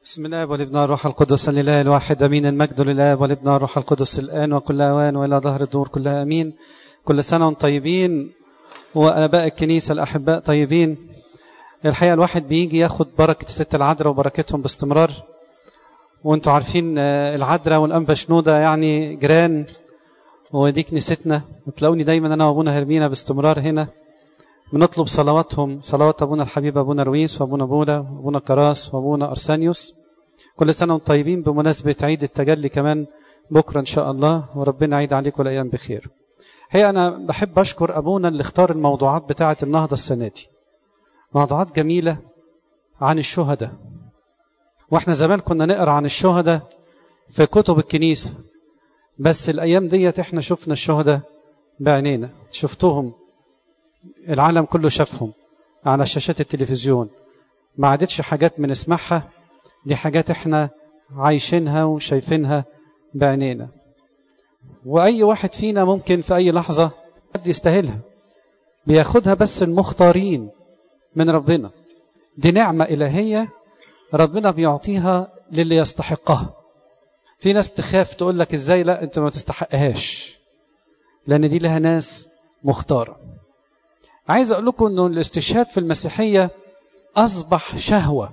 بسم الله والابن والروح القدس الاله الواحد امين المجد لله والابن والروح القدس الان وكل اوان والى ظهر الدور كلها امين كل سنه وانتم طيبين واباء الكنيسه الاحباء طيبين الحقيقه الواحد بيجي ياخد بركه الست العذراء وبركتهم باستمرار وانتم عارفين العذراء والانبا شنوده يعني جيران ودي كنيستنا وتلاقوني دايما انا وابونا هرمينا باستمرار هنا بنطلب صلواتهم صلوات ابونا الحبيب ابونا رويس وابونا بولا وابونا كراس وابونا ارسانيوس كل سنه وانتم طيبين بمناسبه عيد التجلي كمان بكره ان شاء الله وربنا يعيد عليكم الايام بخير هي انا بحب اشكر ابونا اللي اختار الموضوعات بتاعه النهضه السنه دي موضوعات جميله عن الشهداء واحنا زمان كنا نقرا عن الشهداء في كتب الكنيسه بس الايام ديت احنا شفنا الشهداء بعينينا شفتوهم العالم كله شافهم على شاشات التلفزيون ما عادتش حاجات بنسمعها دي حاجات احنا عايشينها وشايفينها بعينينا واي واحد فينا ممكن في اي لحظه حد يستاهلها بياخدها بس المختارين من ربنا دي نعمه الهيه ربنا بيعطيها للي يستحقها في ناس تخاف تقول لك ازاي لا انت ما تستحقهاش لان دي لها ناس مختاره عايز اقول لكم انه الاستشهاد في المسيحيه اصبح شهوه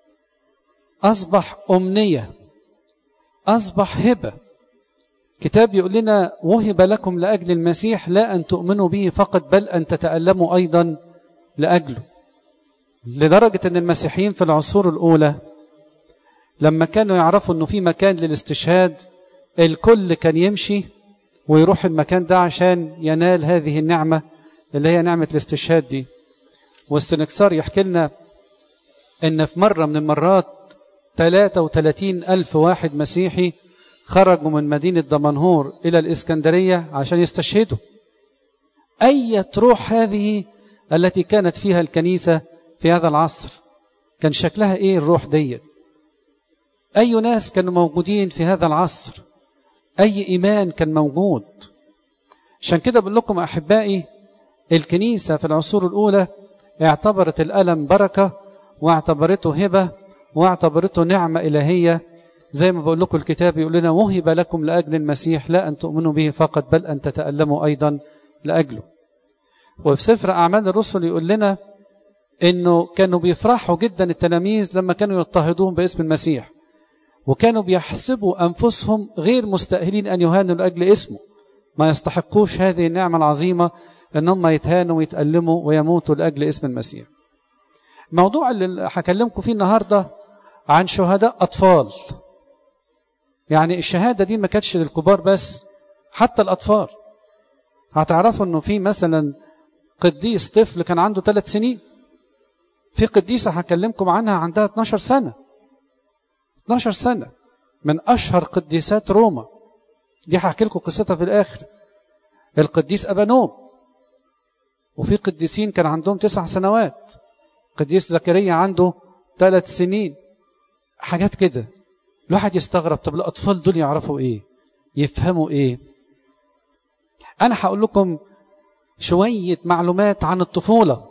اصبح امنيه اصبح هبه كتاب يقول لنا وهب لكم لاجل المسيح لا ان تؤمنوا به فقط بل ان تتالموا ايضا لاجله لدرجه ان المسيحيين في العصور الاولى لما كانوا يعرفوا انه في مكان للاستشهاد الكل كان يمشي ويروح المكان ده عشان ينال هذه النعمه اللي هي نعمة الاستشهاد دي والسنكسار يحكي لنا ان في مرة من المرات 33 ألف واحد مسيحي خرجوا من مدينة دمنهور إلى الإسكندرية عشان يستشهدوا أية روح هذه التي كانت فيها الكنيسة في هذا العصر كان شكلها إيه الروح دي أي ناس كانوا موجودين في هذا العصر أي إيمان كان موجود عشان كده بقول لكم أحبائي الكنيسة في العصور الأولى اعتبرت الألم بركة واعتبرته هبة واعتبرته نعمة إلهية زي ما بقول لكم الكتاب يقول لنا وهب لكم لأجل المسيح لا أن تؤمنوا به فقط بل أن تتألموا أيضا لأجله وفي سفر أعمال الرسل يقول لنا إنه كانوا بيفرحوا جدا التلاميذ لما كانوا يضطهدون باسم المسيح وكانوا بيحسبوا أنفسهم غير مستأهلين أن يهانوا لأجل اسمه ما يستحقوش هذه النعمة العظيمة ان هم يتهانوا ويتألموا ويموتوا لاجل اسم المسيح. الموضوع اللي هكلمكم فيه النهارده عن شهداء اطفال. يعني الشهاده دي ما كانتش للكبار بس حتى الاطفال. هتعرفوا انه في مثلا قديس طفل كان عنده ثلاث سنين. في قديسه هكلمكم عنها عندها 12 سنه. 12 سنه من اشهر قديسات روما. دي هحكي لكم قصتها في الاخر. القديس ابانوب وفي قديسين كان عندهم تسع سنوات قديس زكريا عنده ثلاث سنين حاجات كده الواحد يستغرب طب الأطفال دول يعرفوا إيه يفهموا إيه أنا هقول لكم شوية معلومات عن الطفولة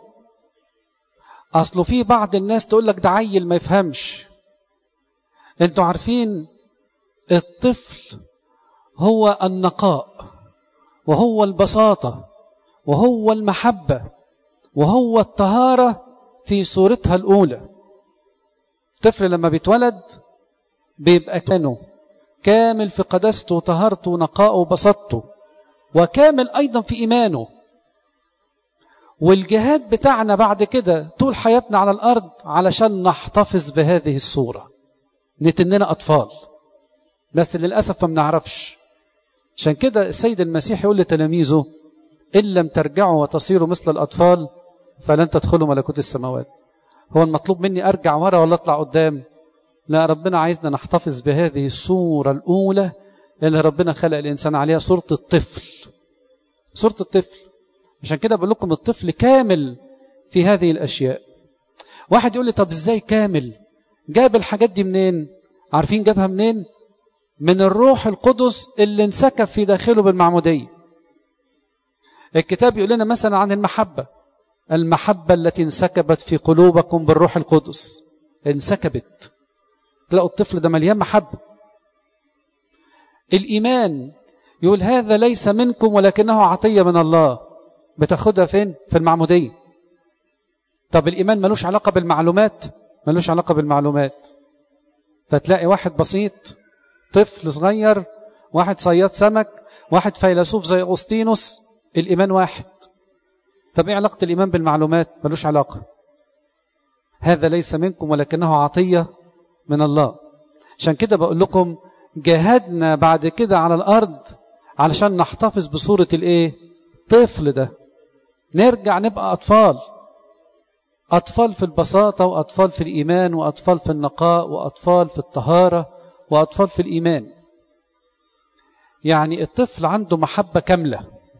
أصله في بعض الناس تقول لك ده عيل ما يفهمش أنتوا عارفين الطفل هو النقاء وهو البساطة وهو المحبة وهو الطهارة في صورتها الأولى الطفل لما بيتولد بيبقى كانه كامل في قداسته وطهارته ونقائه وبساطته وكامل أيضا في إيمانه والجهاد بتاعنا بعد كده طول حياتنا على الأرض علشان نحتفظ بهذه الصورة نتننا أطفال بس للأسف ما بنعرفش عشان كده السيد المسيح يقول لتلاميذه إن لم ترجعوا وتصيروا مثل الأطفال فلن تدخلوا ملكوت السماوات هو المطلوب مني أرجع ورا ولا أطلع قدام لا ربنا عايزنا نحتفظ بهذه الصورة الأولى اللي ربنا خلق الإنسان عليها صورة الطفل صورة الطفل عشان كده بقول لكم الطفل كامل في هذه الأشياء واحد يقول لي طب إزاي كامل جاب الحاجات دي منين عارفين جابها منين من الروح القدس اللي انسكب في داخله بالمعمودية الكتاب يقول لنا مثلا عن المحبة المحبة التي انسكبت في قلوبكم بالروح القدس انسكبت تلاقوا الطفل ده مليان محبة الإيمان يقول هذا ليس منكم ولكنه عطية من الله بتاخدها فين في المعمودية طب الإيمان ملوش علاقة بالمعلومات ملوش علاقة بالمعلومات فتلاقي واحد بسيط طفل صغير واحد صياد سمك واحد فيلسوف زي أغسطينوس الإيمان واحد طب إيه علاقة الإيمان بالمعلومات ملوش علاقة هذا ليس منكم ولكنه عطية من الله عشان كده بقول لكم جاهدنا بعد كده على الأرض علشان نحتفظ بصورة الإيه طفل ده نرجع نبقى أطفال أطفال في البساطة وأطفال في الإيمان وأطفال في النقاء وأطفال في الطهارة وأطفال في الإيمان يعني الطفل عنده محبة كاملة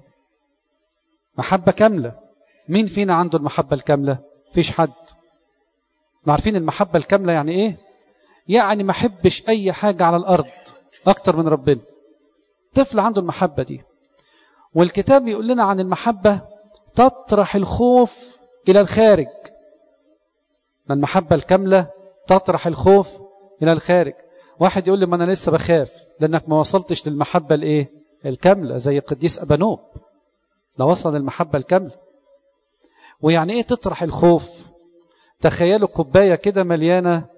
محبة كاملة مين فينا عنده المحبة الكاملة فيش حد ما عارفين المحبة الكاملة يعني إيه يعني ما حبش أي حاجة على الأرض أكتر من ربنا طفل عنده المحبة دي والكتاب يقول لنا عن المحبة تطرح الخوف إلى الخارج المحبة الكاملة تطرح الخوف إلى الخارج واحد يقول لي ما أنا لسه بخاف لأنك ما وصلتش للمحبة الإيه الكاملة زي القديس أبانوب لا وصل للمحبة الكاملة ويعني إيه تطرح الخوف تخيلوا كوباية كده مليانة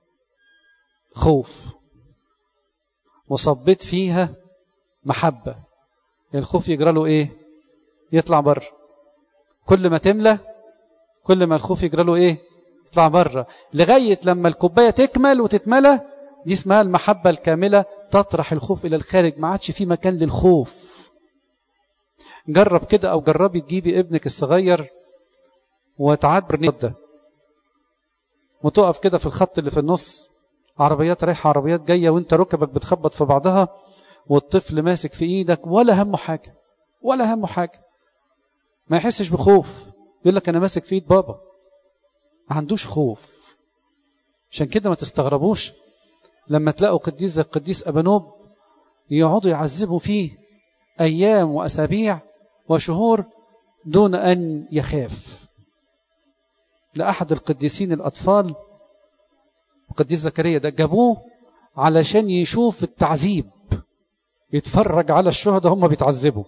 خوف وصبيت فيها محبة الخوف يجرى له إيه يطلع بره كل ما تملى كل ما الخوف يجرى له إيه يطلع بره لغاية لما الكوباية تكمل وتتملى دي اسمها المحبة الكاملة تطرح الخوف إلى الخارج ما عادش في مكان للخوف جرب كده أو جربي تجيبي ابنك الصغير وتعبر ده وتقف كده في الخط اللي في النص عربيات رايحة عربيات جاية وانت ركبك بتخبط في بعضها والطفل ماسك في ايدك ولا همه حاجة ولا همه حاجة ما يحسش بخوف يقول لك انا ماسك في ايد بابا ما عندوش خوف عشان كده ما تستغربوش لما تلاقوا قديس زي القديس أبانوب يقعدوا يعذبوا فيه أيام وأسابيع وشهور دون أن يخاف لأحد القديسين الأطفال القديس زكريا ده جابوه علشان يشوف التعذيب يتفرج على الشهداء هم بيتعذبوا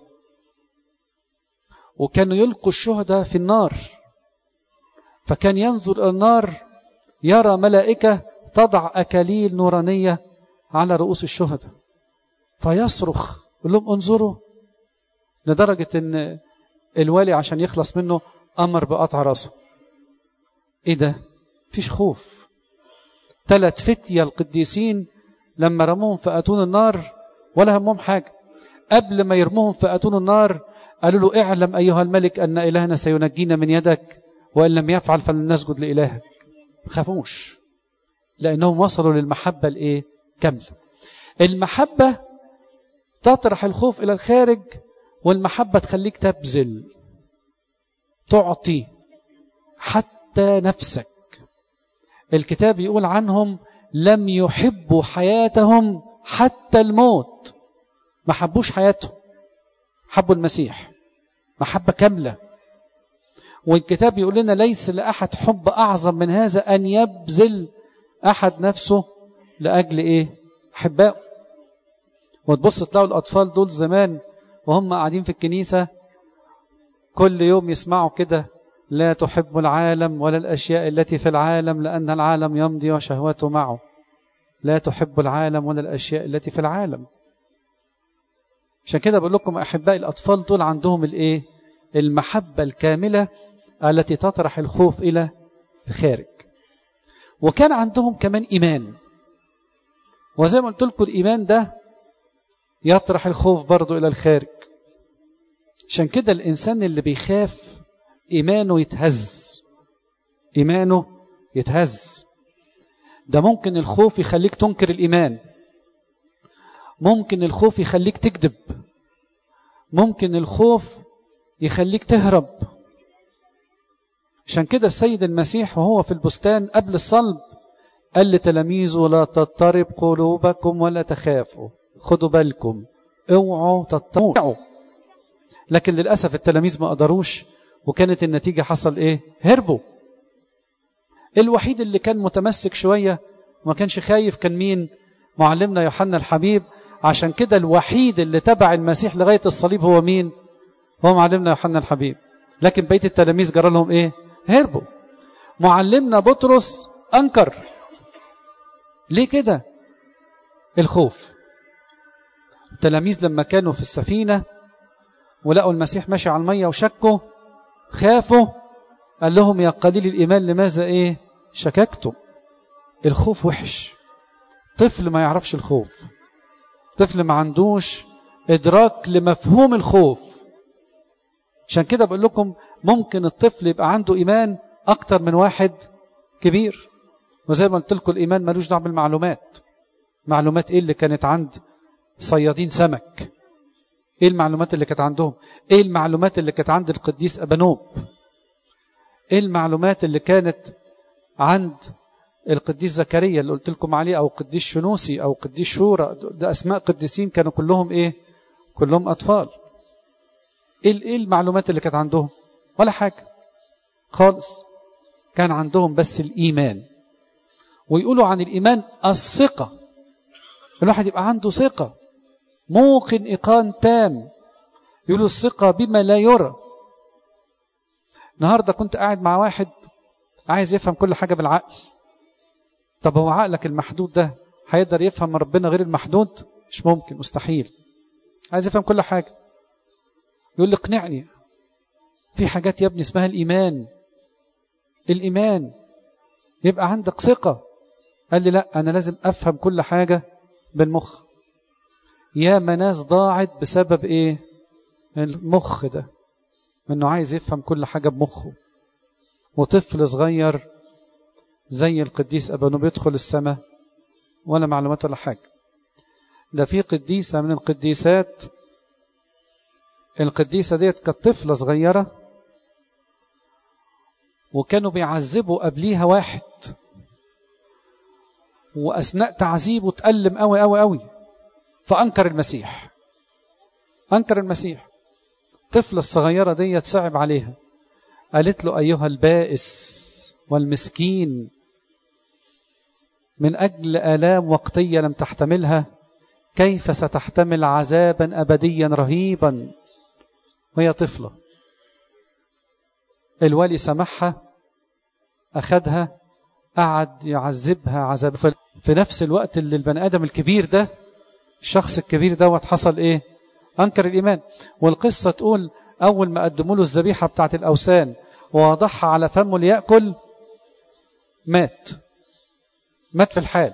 وكانوا يلقوا الشهداء في النار فكان ينظر إلى النار يرى ملائكة تضع أكاليل نورانية على رؤوس الشهداء فيصرخ يقول لهم انظروا لدرجة ان الوالي عشان يخلص منه أمر بقطع راسه ايه ده فيش خوف ثلاث فتية القديسين لما رموهم في أتون النار ولا همهم حاجة قبل ما يرموهم في أتون النار قالوا له اعلم أيها الملك أن إلهنا سينجينا من يدك وإن لم يفعل فلن نسجد لإلهك خافوش لأنهم وصلوا للمحبة الإيه كاملة المحبة تطرح الخوف إلى الخارج والمحبة تخليك تبذل تعطي حتى نفسك الكتاب يقول عنهم لم يحبوا حياتهم حتى الموت ما حبوش حياتهم حبوا المسيح محبة كاملة والكتاب يقول لنا ليس لأحد حب أعظم من هذا أن يبذل أحد نفسه لأجل إيه أحبائه وتبص تلاقوا الأطفال دول زمان وهم قاعدين في الكنيسة كل يوم يسمعوا كده لا تحب العالم ولا الأشياء التي في العالم لأن العالم يمضي وشهوته معه لا تحب العالم ولا الأشياء التي في العالم عشان كده بقول لكم أحبائي الأطفال دول عندهم الإيه المحبة الكاملة التي تطرح الخوف إلى الخارج وكان عندهم كمان إيمان وزي ما قلت لكم الإيمان ده يطرح الخوف برضو إلى الخارج عشان كده الإنسان اللي بيخاف إيمانه يتهز إيمانه يتهز ده ممكن الخوف يخليك تنكر الإيمان ممكن الخوف يخليك تكذب ممكن الخوف يخليك تهرب عشان كده السيد المسيح وهو في البستان قبل الصلب قال لتلاميذه لا تضطرب قلوبكم ولا تخافوا خدوا بالكم اوعوا تضطربوا لكن للأسف التلاميذ ما قدروش وكانت النتيجة حصل ايه هربوا الوحيد اللي كان متمسك شوية وما كانش خايف كان مين معلمنا يوحنا الحبيب عشان كده الوحيد اللي تبع المسيح لغاية الصليب هو مين هو معلمنا يوحنا الحبيب لكن بقيه التلاميذ جرى لهم ايه هربوا معلمنا بطرس انكر ليه كده الخوف التلاميذ لما كانوا في السفينه ولقوا المسيح ماشي على الميه وشكوا خافوا قال لهم يا قليل الايمان لماذا ايه شككتم الخوف وحش طفل ما يعرفش الخوف طفل ما عندوش ادراك لمفهوم الخوف عشان كده بقول لكم ممكن الطفل يبقى عنده ايمان اكتر من واحد كبير وزي ما قلت لكم الايمان ملوش دعوه بالمعلومات معلومات ايه اللي كانت عند صيادين سمك ايه المعلومات اللي كانت عندهم ايه المعلومات اللي كانت عند القديس ابانوب ايه المعلومات اللي كانت عند القديس زكريا اللي قلت لكم عليه او القديس شنوسي او القديس شورى ده اسماء قديسين كانوا كلهم ايه كلهم اطفال ايه ايه المعلومات اللي كانت عندهم ولا حاجه خالص كان عندهم بس الايمان ويقولوا عن الايمان الثقه الواحد يبقى عنده ثقه موقن ايقان تام يقولوا الثقه بما لا يرى النهارده كنت قاعد مع واحد عايز يفهم كل حاجه بالعقل طب هو عقلك المحدود ده هيقدر يفهم من ربنا غير المحدود مش ممكن مستحيل عايز يفهم كل حاجه يقول لي اقنعني في حاجات يا ابني اسمها الايمان الايمان يبقى عندك ثقه قال لي لا انا لازم افهم كل حاجه بالمخ يا ناس ضاعت بسبب ايه المخ ده انه عايز يفهم كل حاجه بمخه وطفل صغير زي القديس ابانوب يدخل السماء ولا معلومات ولا حاجه ده في قديسه من القديسات القديسه ديت كانت طفله صغيره وكانوا بيعذبوا قبليها واحد واثناء تعذيبه اتألم قوي قوي قوي فانكر المسيح انكر المسيح الطفله الصغيره ديت صعب عليها قالت له ايها البائس والمسكين من اجل الام وقتيه لم تحتملها كيف ستحتمل عذابا ابديا رهيبا وهي طفله الولي سمحها اخدها قعد يعذبها عذاب في نفس الوقت اللي البني ادم الكبير ده الشخص الكبير دوت حصل ايه انكر الايمان والقصه تقول اول ما قدموا له الذبيحه بتاعت الاوثان ووضعها على فمه ليأكل مات مات في الحال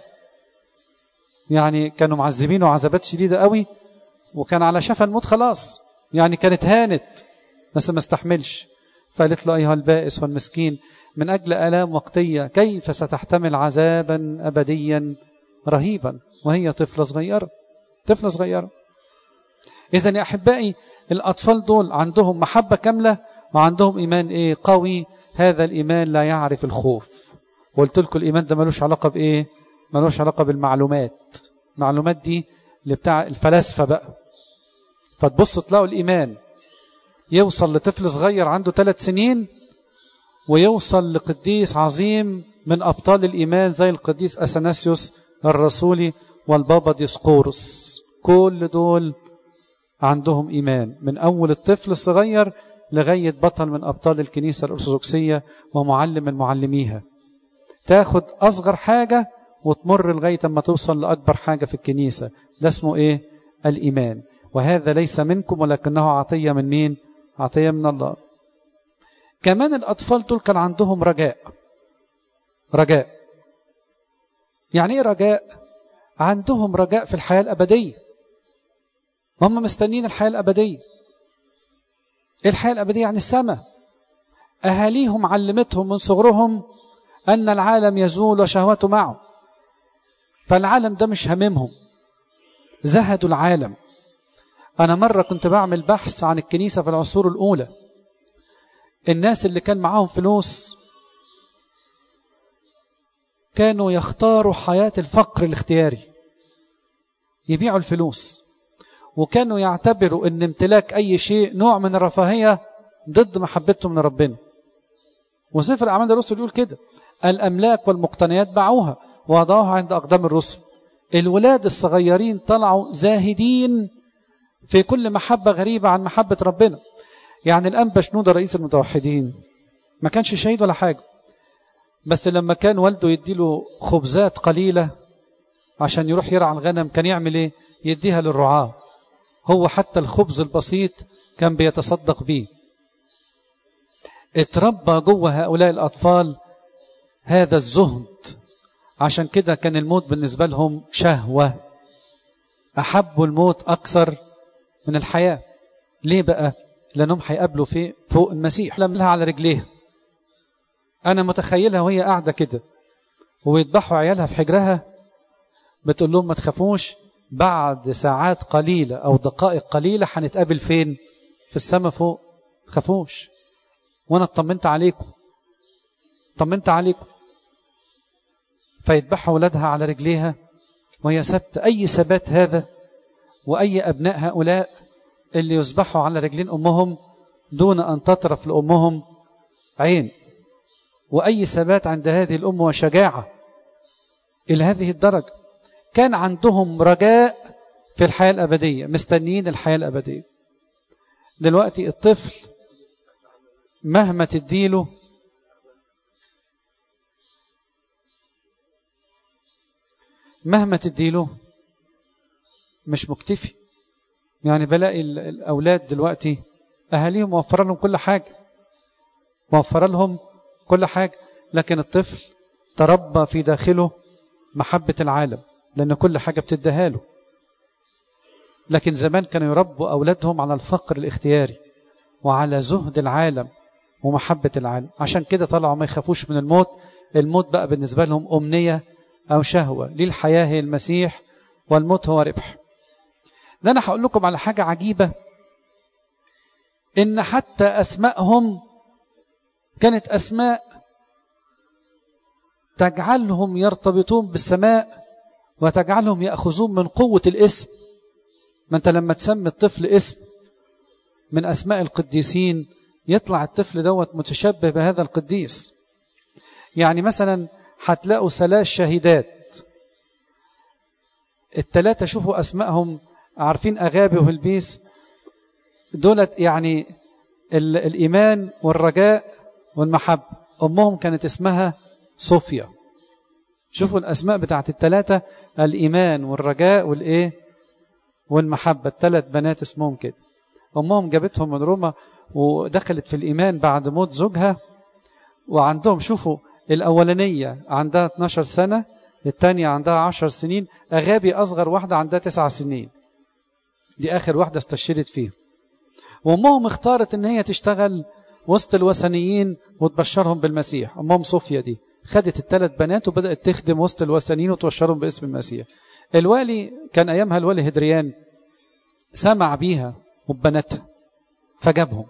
يعني كانوا معذبينه عذابات شديدة قوي وكان على شفا الموت خلاص يعني كانت هانت بس ما استحملش فقالت له أيها البائس والمسكين من أجل آلام وقتية كيف ستحتمل عذابا أبديا رهيبا وهي طفلة صغيرة طفلة صغيرة إذا يا أحبائي الأطفال دول عندهم محبة كاملة وعندهم إيمان إيه قوي هذا الإيمان لا يعرف الخوف وقلت لكم الإيمان ده ملوش علاقة بإيه ملوش علاقة بالمعلومات المعلومات دي اللي بتاع الفلاسفة بقى فتبص تلاقوا الإيمان يوصل لطفل صغير عنده ثلاث سنين ويوصل لقديس عظيم من أبطال الإيمان زي القديس أثناسيوس الرسولي والبابا ديسقورس كل دول عندهم إيمان من أول الطفل الصغير لغاية بطل من أبطال الكنيسة الأرثوذكسية ومعلم من معلميها تاخد أصغر حاجة وتمر لغاية ما توصل لأكبر حاجة في الكنيسة ده اسمه إيه؟ الإيمان وهذا ليس منكم ولكنه عطية من مين؟ عطية من الله كمان الأطفال دول كان عندهم رجاء رجاء يعني إيه رجاء؟ عندهم رجاء في الحياة الأبدية هم مستنين الحياة الأبدية الحياة الأبدية يعني السماء أهاليهم علمتهم من صغرهم أن العالم يزول وشهوته معه فالعالم ده مش هممهم زهدوا العالم أنا مرة كنت بعمل بحث عن الكنيسة في العصور الأولى الناس اللي كان معاهم فلوس كانوا يختاروا حياة الفقر الاختياري يبيعوا الفلوس وكانوا يعتبروا ان امتلاك اي شيء نوع من الرفاهيه ضد محبتهم لربنا وسفر اعمال الرسل يقول كده الاملاك والمقتنيات باعوها ووضعوها عند أقدام الرسل الولاد الصغيرين طلعوا زاهدين في كل محبة غريبة عن محبة ربنا يعني الأنبا شنودة رئيس المتوحدين ما كانش شهيد ولا حاجة بس لما كان والده يديله خبزات قليلة عشان يروح يرعى الغنم كان يعمل ايه يديها للرعاة هو حتى الخبز البسيط كان بيتصدق بيه اتربى جوه هؤلاء الأطفال هذا الزهد عشان كده كان الموت بالنسبة لهم شهوة أحبوا الموت أكثر من الحياة ليه بقى لأنهم هيقابلوا في فوق المسيح لها على رجليها أنا متخيلها وهي قاعدة كده ويذبحوا عيالها في حجرها بتقول لهم ما تخافوش بعد ساعات قليلة أو دقائق قليلة هنتقابل فين في السماء فوق تخافوش وأنا اطمنت عليكم طمنت عليكم فيذبحوا أولادها على رجليها وهي سبت أي ثبات هذا وأي أبناء هؤلاء اللي يذبحوا على رجلين أمهم دون أن تطرف لأمهم عين وأي ثبات عند هذه الأم وشجاعة إلى هذه الدرجة كان عندهم رجاء في الحياة الأبدية مستنيين الحياة الأبدية دلوقتي الطفل مهما تديله مهما تديله مش مكتفي يعني بلاقي الأولاد دلوقتي أهاليهم موفر لهم كل حاجة موفر لهم كل حاجة لكن الطفل تربى في داخله محبة العالم لأن كل حاجة بتديها له لكن زمان كانوا يربوا أولادهم على الفقر الاختياري وعلى زهد العالم ومحبة العالم عشان كده طلعوا ما يخافوش من الموت الموت بقى بالنسبة لهم أمنية أو شهوة للحياة هي المسيح والموت هو ربح ده أنا هقول لكم على حاجة عجيبة إن حتى أسمائهم كانت أسماء تجعلهم يرتبطون بالسماء وتجعلهم يأخذون من قوة الاسم ما أنت لما تسمي الطفل اسم من أسماء القديسين يطلع الطفل دوت متشبه بهذا القديس يعني مثلا هتلاقوا ثلاث شهيدات الثلاثة شوفوا أسمائهم عارفين أغابي وهلبيس دولت يعني الإيمان والرجاء والمحبة أمهم كانت اسمها صوفيا شوفوا الأسماء بتاعت الثلاثة الإيمان والرجاء والإيه والمحبة الثلاث بنات اسمهم كده أمهم جابتهم من روما ودخلت في الإيمان بعد موت زوجها وعندهم شوفوا الأولانية عندها 12 سنة الثانية عندها 10 سنين أغابي أصغر واحدة عندها 9 سنين دي آخر واحدة استشهدت فيه وأمهم اختارت إن هي تشتغل وسط الوثنيين وتبشرهم بالمسيح أمهم صوفيا دي خدت الثلاث بنات وبدأت تخدم وسط الوثنيين وتبشرهم باسم المسيح الوالي كان أيامها الوالي هدريان سمع بيها وبناتها فجابهم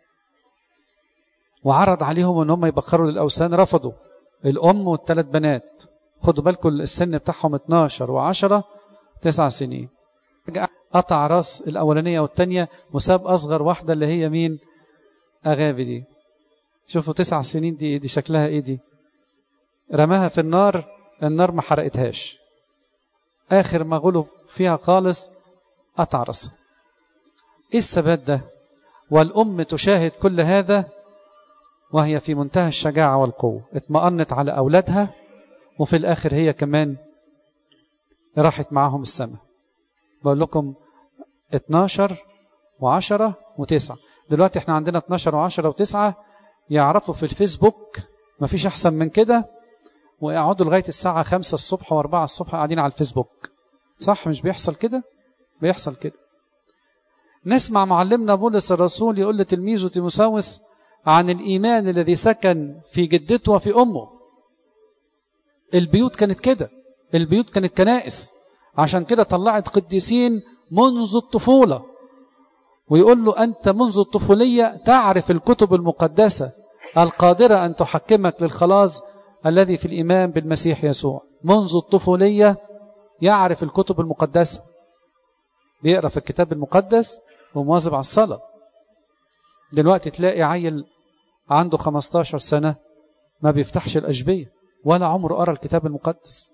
وعرض عليهم ان هم يبخروا للاوثان رفضوا الام والثلاث بنات خدوا بالكم السن بتاعهم 12 و10 9 سنين قطع راس الاولانيه والثانيه وساب اصغر واحده اللي هي مين اغابي دي شوفوا تسع سنين دي دي شكلها ايه دي رماها في النار النار ما حرقتهاش اخر ما غلب فيها خالص قطع راسها ايه الثبات ده والام تشاهد كل هذا وهي في منتهى الشجاعة والقوة اطمأنت على أولادها وفي الآخر هي كمان راحت معاهم السماء بقول لكم 12 و10 و9 دلوقتي احنا عندنا 12 و10 و9 يعرفوا في الفيسبوك مفيش أحسن من كده ويقعدوا لغاية الساعة 5 الصبح و4 الصبح قاعدين على الفيسبوك صح مش بيحصل كده بيحصل كده نسمع معلمنا بولس الرسول يقول لتلميذه تيموساوس عن الإيمان الذي سكن في جدته وفي أمه البيوت كانت كده البيوت كانت كنائس عشان كده طلعت قديسين منذ الطفولة ويقول له أنت منذ الطفولية تعرف الكتب المقدسة القادرة أن تحكمك للخلاص الذي في الإيمان بالمسيح يسوع منذ الطفولية يعرف الكتب المقدسة بيقرأ في الكتاب المقدس ومواظب على الصلاة دلوقتي تلاقي عيل عنده 15 سنة ما بيفتحش الأشبية ولا عمره قرأ الكتاب المقدس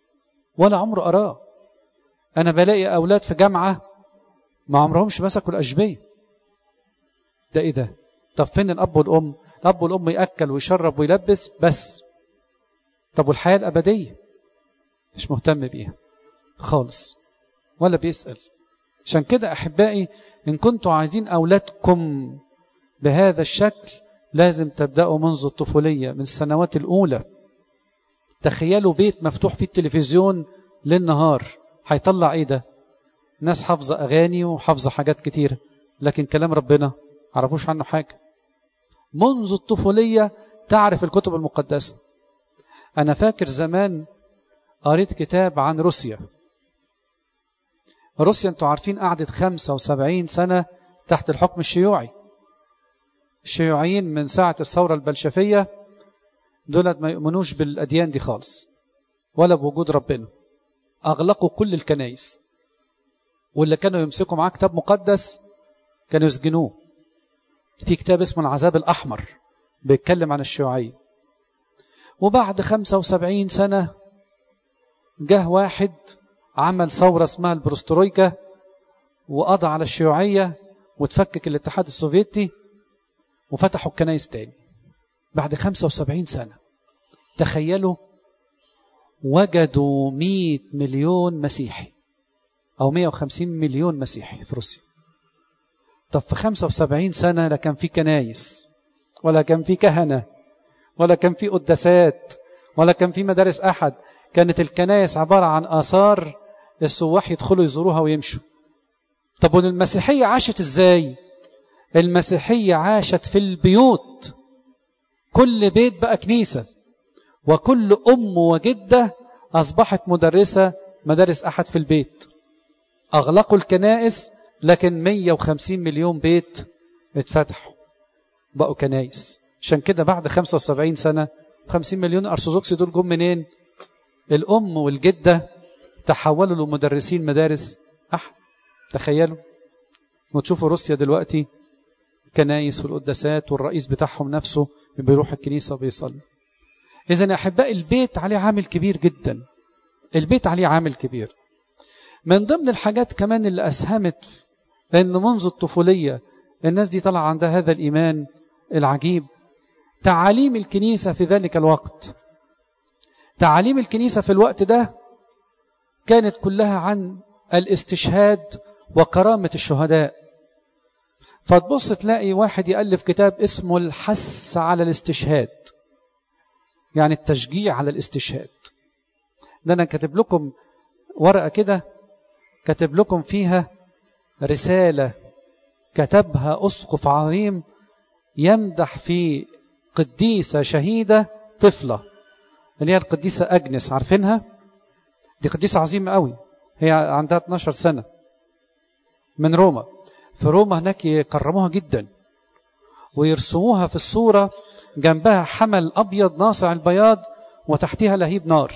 ولا عمره قراه أنا بلاقي أولاد في جامعة ما عمرهمش مسكوا الأشبية ده إيه ده طب فين الأب والأم الأب والأم يأكل ويشرب ويلبس بس طب والحياة الأبدية مش مهتم بيها خالص ولا بيسأل عشان كده أحبائي إن كنتوا عايزين أولادكم بهذا الشكل لازم تبدأوا منذ الطفولية من السنوات الأولى تخيلوا بيت مفتوح فيه التلفزيون للنهار هيطلع ايه ده ناس حافظة أغاني وحافظة حاجات كتيرة لكن كلام ربنا عرفوش عنه حاجة منذ الطفولية تعرف الكتب المقدسة أنا فاكر زمان قريت كتاب عن روسيا روسيا انتوا عارفين قعدت 75 سنة تحت الحكم الشيوعي الشيوعيين من ساعة الثورة البلشفية دولت ما يؤمنوش بالأديان دي خالص ولا بوجود ربنا أغلقوا كل الكنائس واللي كانوا يمسكوا معاه كتاب مقدس كانوا يسجنوه في كتاب اسمه العذاب الأحمر بيتكلم عن الشيوعية وبعد 75 سنة جه واحد عمل ثورة اسمها البروسترويكا وقضى على الشيوعية وتفكك الاتحاد السوفيتي وفتحوا الكنائس تاني بعد 75 سنة تخيلوا وجدوا 100 مليون مسيحي أو 150 مليون مسيحي في روسيا طب في 75 سنة لا كان في كنايس ولا كان في كهنة ولا كان في قداسات ولا كان في مدارس أحد كانت الكنايس عبارة عن آثار السواح يدخلوا يزوروها ويمشوا طب والمسيحية عاشت ازاي المسيحية عاشت في البيوت كل بيت بقى كنيسة وكل أم وجدة أصبحت مدرسة مدارس أحد في البيت أغلقوا الكنائس لكن 150 مليون بيت اتفتحوا بقوا كنائس عشان كده بعد 75 سنة 50 مليون أرثوذكسي دول جم منين الأم والجدة تحولوا لمدرسين مدارس أحد تخيلوا وتشوفوا روسيا دلوقتي كنايس والقداسات والرئيس بتاعهم نفسه بيروح الكنيسة وبيصلي إذا أحباء البيت عليه عامل كبير جدا البيت عليه عامل كبير من ضمن الحاجات كمان اللي أسهمت لأن منذ الطفولية الناس دي طلع عندها هذا الإيمان العجيب تعاليم الكنيسة في ذلك الوقت تعاليم الكنيسة في الوقت ده كانت كلها عن الاستشهاد وكرامة الشهداء فتبص تلاقي واحد يألف كتاب اسمه الحث على الاستشهاد يعني التشجيع على الاستشهاد ده أنا كاتب لكم ورقة كده كاتب لكم فيها رسالة كتبها أسقف عظيم يمدح في قديسة شهيدة طفلة اللي هي القديسة أجنس عارفينها دي قديسة عظيمة قوي هي عندها 12 سنة من روما في روما هناك يكرموها جدا ويرسموها في الصورة جنبها حمل أبيض ناصع البياض وتحتها لهيب نار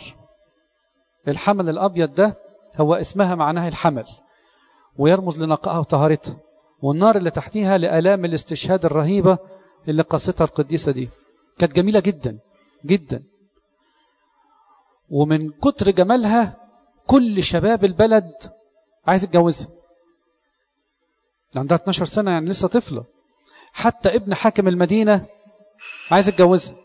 الحمل الأبيض ده هو اسمها معناها الحمل ويرمز لنقائها وطهارتها والنار اللي تحتيها لآلام الاستشهاد الرهيبة اللي قاستها القديسة دي كانت جميلة جدا جدا ومن كتر جمالها كل شباب البلد عايز يتجوزها عندها 12 سنة يعني لسه طفلة حتى ابن حاكم المدينة عايز يتجوزها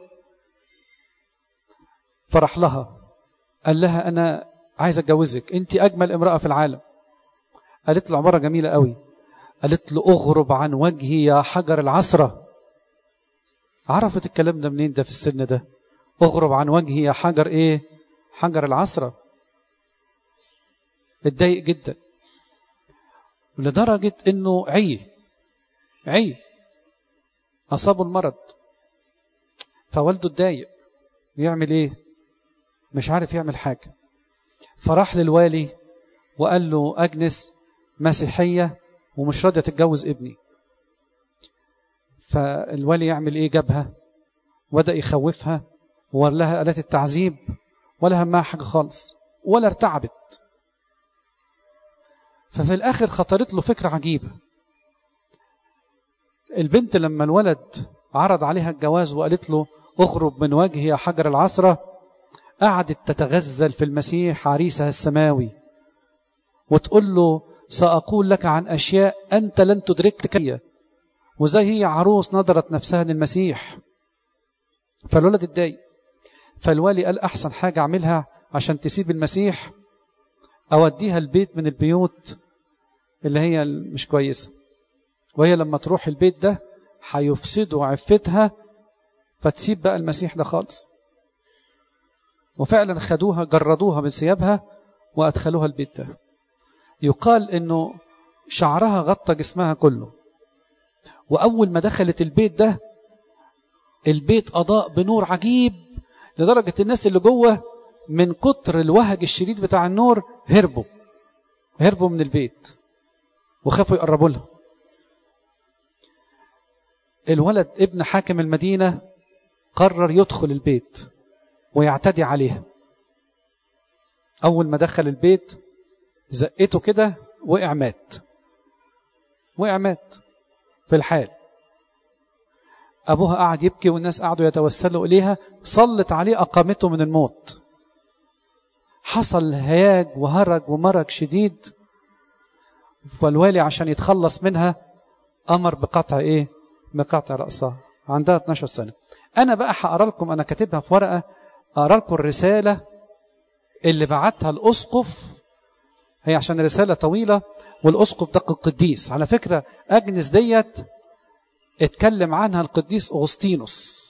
فرح لها قال لها أنا عايز أتجوزك أنت أجمل امرأة في العالم قالت له عبارة جميلة قوي قالت له أغرب عن وجهي يا حجر العصرة عرفت الكلام ده منين ده في السن ده أغرب عن وجهي يا حجر إيه حجر العصرة اتضايق جدا لدرجة انه عي عي اصابه المرض فوالده اتضايق يعمل ايه مش عارف يعمل حاجة فراح للوالي وقال له أجنس مسيحية ومش راضية تتجوز ابني فالوالي يعمل ايه جابها وبدأ يخوفها ولها آلات التعذيب ولا همها حاجة خالص ولا ارتعبت ففي الآخر خطرت له فكرة عجيبة البنت لما الولد عرض عليها الجواز وقالت له اغرب من وجهي يا حجر العصرة قعدت تتغزل في المسيح عريسها السماوي وتقول له سأقول لك عن أشياء أنت لن تدركك هي وزي هي عروس نظرت نفسها للمسيح فالولد اتضايق فالوالي قال أحسن حاجة أعملها عشان تسيب المسيح أوديها البيت من البيوت اللي هي مش كويسة وهي لما تروح البيت ده هيفسدوا عفتها فتسيب بقى المسيح ده خالص وفعلا خدوها جردوها من ثيابها وأدخلوها البيت ده يقال انه شعرها غطى جسمها كله واول ما دخلت البيت ده البيت اضاء بنور عجيب لدرجه الناس اللي جوه من كتر الوهج الشديد بتاع النور هربوا هربوا من البيت وخافوا يقربوا لها الولد ابن حاكم المدينه قرر يدخل البيت ويعتدي عليها اول ما دخل البيت زقته كده وقع مات وقع مات في الحال أبوها قعد يبكي والناس قعدوا يتوسلوا إليها صلت عليه أقامته من الموت حصل هياج وهرج ومرج شديد فالوالي عشان يتخلص منها أمر بقطع إيه بقطع رأسها عندها 12 سنة أنا بقى هقرا لكم أنا كاتبها في ورقة أقرا لكم الرسالة اللي بعتها الأسقف هي عشان رسالة طويلة والأسقف ده القديس على فكرة أجنس ديت اتكلم عنها القديس أغسطينوس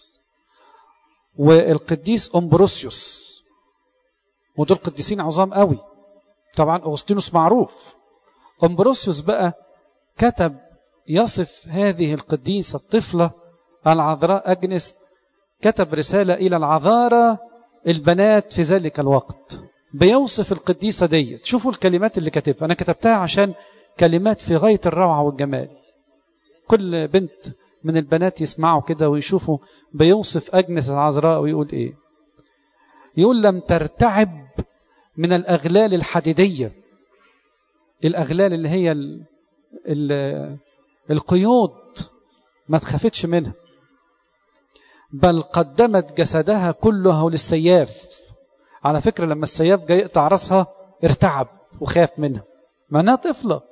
والقديس أمبروسيوس ودول قديسين عظام قوي طبعا أغسطينوس معروف أمبروسيوس بقى كتب يصف هذه القديسة الطفلة العذراء أجنس كتب رسالة إلى العذارى البنات في ذلك الوقت بيوصف القديسة ديت شوفوا الكلمات اللي كاتبها أنا كتبتها عشان كلمات في غاية الروعة والجمال كل بنت من البنات يسمعوا كده ويشوفوا بيوصف أجنس العذراء ويقول إيه يقول لم ترتعب من الأغلال الحديدية الأغلال اللي هي ال ال القيود ما تخافتش منها بل قدمت جسدها كله للسياف على فكرة لما السياف جاي يقطع راسها ارتعب وخاف منها معناها طفلة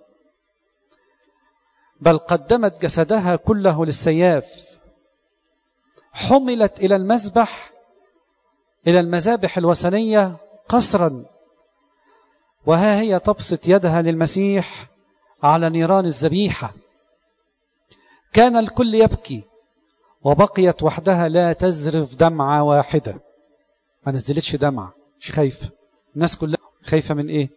بل قدمت جسدها كله للسياف حملت إلى المذبح إلى المذابح الوثنية قصرا وها هي تبسط يدها للمسيح على نيران الذبيحة كان الكل يبكي وبقيت وحدها لا تزرف دمعة واحدة ما نزلتش دمعة مش خايفة الناس كلها خايفة من ايه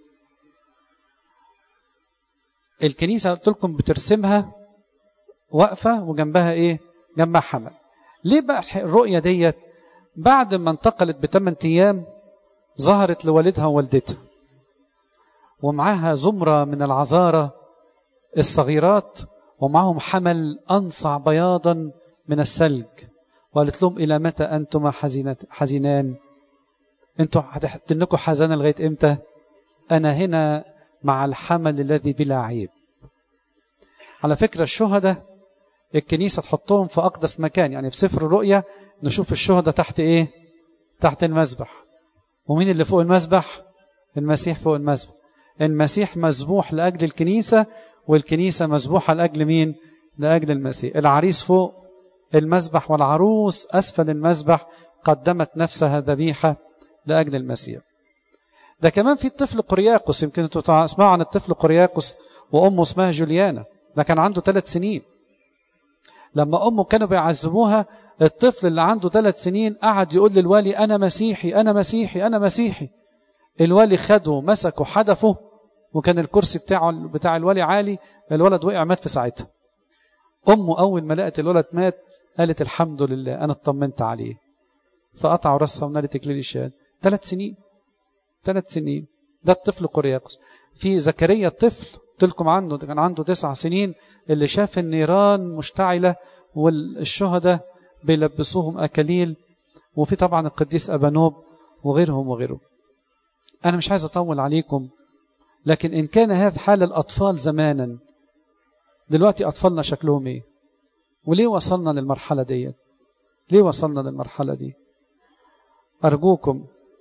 الكنيسة قلت لكم بترسمها واقفة وجنبها ايه جنبها حمل ليه بقى الرؤية ديت بعد ما انتقلت بثمان ايام ظهرت لوالدها ووالدتها ومعاها زمرة من العذارى الصغيرات ومعهم حمل أنصع بياضا من الثلج وقالت لهم إلى متى أنتما حزينان أنتوا هتحتنكوا حزانة لغاية إمتى أنا هنا مع الحمل الذي بلا عيب على فكرة الشهداء الكنيسة تحطهم في أقدس مكان يعني في سفر الرؤيا نشوف الشهداء تحت إيه تحت المسبح ومين اللي فوق المسبح المسيح فوق المسبح المسيح مذبوح لأجل الكنيسة والكنيسة مذبوحة لأجل مين لأجل المسيح العريس فوق المسبح والعروس أسفل المسبح قدمت نفسها ذبيحة لأجل المسيح ده كمان في الطفل قرياقس يمكن انتوا تسمعوا عن الطفل قرياقس وأمه اسمها جوليانا ده كان عنده ثلاث سنين لما أمه كانوا بيعذبوها الطفل اللي عنده ثلاث سنين قعد يقول للوالي أنا مسيحي أنا مسيحي أنا مسيحي الوالي خده مسكه حدفه وكان الكرسي بتاعه بتاع الوالي عالي الولد وقع مات في ساعتها أمه أول ما لقت الولد مات قالت الحمد لله أنا اطمنت عليه فقطعوا راسها ونالت إكليل الشهادة ثلاث سنين ثلاث سنين ده الطفل قرياقس في زكريا الطفل قلت لكم عنه كان عنده تسع سنين اللي شاف النيران مشتعلة والشهداء بيلبسوهم أكاليل وفي طبعا القديس أبانوب وغيرهم وغيرهم أنا مش عايز أطول عليكم لكن إن كان هذا حال الأطفال زمانا دلوقتي أطفالنا شكلهم إيه وليه وصلنا للمرحلة دي ليه وصلنا للمرحلة دي أرجوكم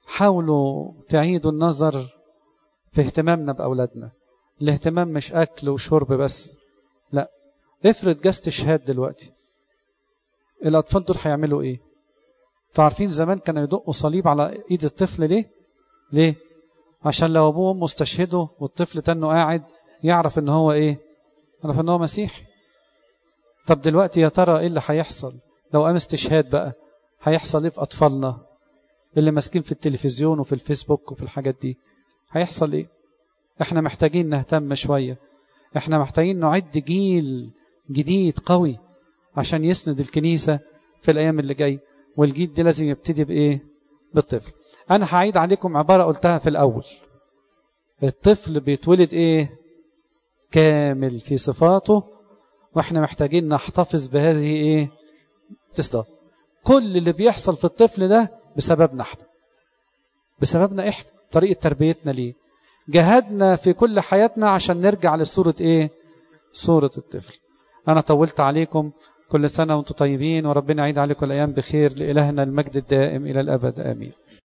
حاولوا تعيدوا النظر في اهتمامنا بأولادنا الاهتمام مش أكل وشرب بس لا افرض جاز استشهاد دلوقتي الأطفال دول هيعملوا إيه؟ انتوا عارفين زمان كانوا يدقوا صليب على إيد الطفل ليه؟ ليه؟ عشان لو أبوه وأمه استشهدوا والطفل تنه قاعد يعرف إن هو إيه؟ يعرف إن هو مسيحي طب دلوقتي يا ترى إيه اللي هيحصل؟ لو قام استشهاد بقى هيحصل إيه في أطفالنا؟ اللي ماسكين في التلفزيون وفي الفيسبوك وفي الحاجات دي هيحصل إيه؟ احنا محتاجين نهتم شوية احنا محتاجين نعد جيل جديد قوي عشان يسند الكنيسة في الأيام اللي جاي والجيل دي لازم يبتدي بإيه بالطفل أنا هعيد عليكم عبارة قلتها في الأول الطفل بيتولد إيه كامل في صفاته وإحنا محتاجين نحتفظ بهذه إيه تصدق كل اللي بيحصل في الطفل ده بسببنا احنا بسببنا احنا طريقة تربيتنا ليه جهدنا في كل حياتنا عشان نرجع لصورة ايه صورة الطفل انا طولت عليكم كل سنة وانتم طيبين وربنا يعيد عليكم الايام بخير لالهنا المجد الدائم الى الابد امين